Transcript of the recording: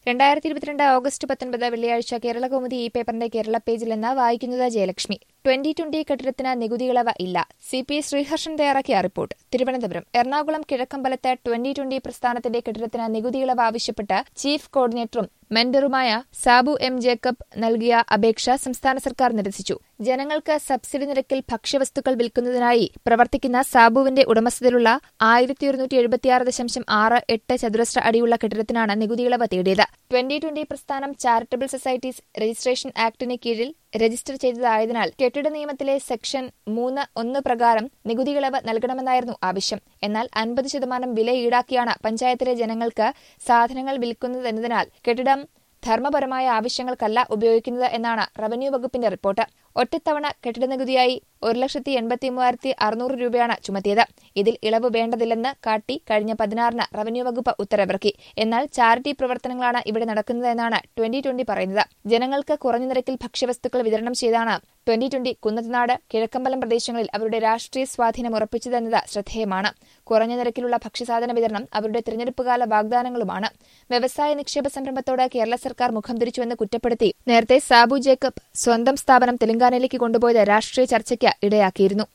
രണ്ടായിരത്തി ഇരുപത്തിരണ്ട് ഓഗസ്റ്റ് പത്തൊൻപത് വെള്ളിയാഴ്ച കേരള കൗമുദി ഈ പേപ്പറിന്റെ കേരള പേജിൽ നിന്ന് വായിക്കുന്നത് ജയലക്ഷ്മി ട്വന്റി ട്വന്റി കെട്ടിടത്തിന് നികുതി ഇളവ് ഇല്ല സി പി ശ്രീഹർഷൻ തയ്യാറാക്കിയ റിപ്പോർട്ട് തിരുവനന്തപുരം എറണാകുളം കിഴക്കമ്പലത്ത് ട്വന്റി ട്വന്റി പ്രസ്ഥാനത്തിന്റെ കെട്ടിടത്തിന് നികുതി ഇളവ് ആവശ്യപ്പെട്ട് ചീഫ് കോർഡിനേറ്ററും മെന്ററുമായ സാബു എം ജേക്കബ് നൽകിയ അപേക്ഷ സംസ്ഥാന സർക്കാർ നിരസിച്ചു ജനങ്ങൾക്ക് സബ്സിഡി നിരക്കിൽ ഭക്ഷ്യവസ്തുക്കൾ വിൽക്കുന്നതിനായി പ്രവർത്തിക്കുന്ന സാബുവിന്റെ ഉടമസ്ഥതയിലുള്ള ആയിരത്തി ഒരുന്നൂറ്റി എഴുപത്തിയാറ് ദശാംശം ആറ് എട്ട് ചതുരശ്ര അടിയുള്ള കെട്ടിടത്തിനാണ് നികുതി ഇളവ് തേടിയത് ട്വന്റി ട്വന്റി പ്രസ്ഥാനം ചാരിറ്റബിൾ സൊസൈറ്റീസ് രജിസ്ട്രേഷൻ ആക്ടിന് കീഴിൽ രജിസ്റ്റർ ചെയ്തതായതിനാൽ കെട്ടിട നിയമത്തിലെ സെക്ഷൻ മൂന്ന് ഒന്ന് പ്രകാരം നികുതി ഇളവ് നൽകണമെന്നായിരുന്നു ആവശ്യം എന്നാൽ അൻപത് ശതമാനം വില ഈടാക്കിയാണ് പഞ്ചായത്തിലെ ജനങ്ങൾക്ക് സാധനങ്ങൾ വിൽക്കുന്നതെന്നതിനാൽ കെട്ടിടം ധർമ്മപരമായ ആവശ്യങ്ങൾക്കല്ല ഉപയോഗിക്കുന്നത് എന്നാണ് റവന്യൂ വകുപ്പിന്റെ റിപ്പോർട്ട് ഒറ്റത്തവണ കെട്ടിട നികുതിയായി ഒരു ലക്ഷത്തി എൺപത്തി മൂവായിരത്തി അറുന്നൂറ് രൂപയാണ് ചുമത്തിയത് ഇതിൽ ഇളവ് വേണ്ടതില്ലെന്ന് കാട്ടി കഴിഞ്ഞ പതിനാറിന് റവന്യൂ വകുപ്പ് ഉത്തരവിറക്കി എന്നാൽ ചാരിറ്റി പ്രവർത്തനങ്ങളാണ് ഇവിടെ നടക്കുന്നതെന്നാണ് ട്വന്റി ട്വന്റി പറയുന്നത് ജനങ്ങൾക്ക് കുറഞ്ഞ നിരക്കിൽ ഭക്ഷ്യവസ്തുക്കൾ വിതരണം ചെയ്താണ് ട്വന്റി ട്വന്റി കുന്നത്തനാട് കിഴക്കമ്പലം പ്രദേശങ്ങളിൽ അവരുടെ രാഷ്ട്രീയ സ്വാധീനം ഉറപ്പിച്ചതെന്നത് ശ്രദ്ധേയമാണ് കുറഞ്ഞ നിരക്കിലുള്ള ഭക്ഷ്യസാധന വിതരണം അവരുടെ തിരഞ്ഞെടുപ്പുകാല വാഗ്ദാനങ്ങളുമാണ് വ്യവസായ നിക്ഷേപ സംരംഭത്തോട് കേരള സർക്കാർ മുഖം തിരിച്ചുവെന്ന് കുറ്റപ്പെടുത്തി നേരത്തെ സാബു ജേക്കബ് സ്വന്തം സ്ഥാപനം തെലങ്കാനയിലേക്ക് കൊണ്ടുപോയത് രാഷ്ട്രീയ ചർച്ചയ്ക്ക് ഇടയാക്കിയിരുന്നു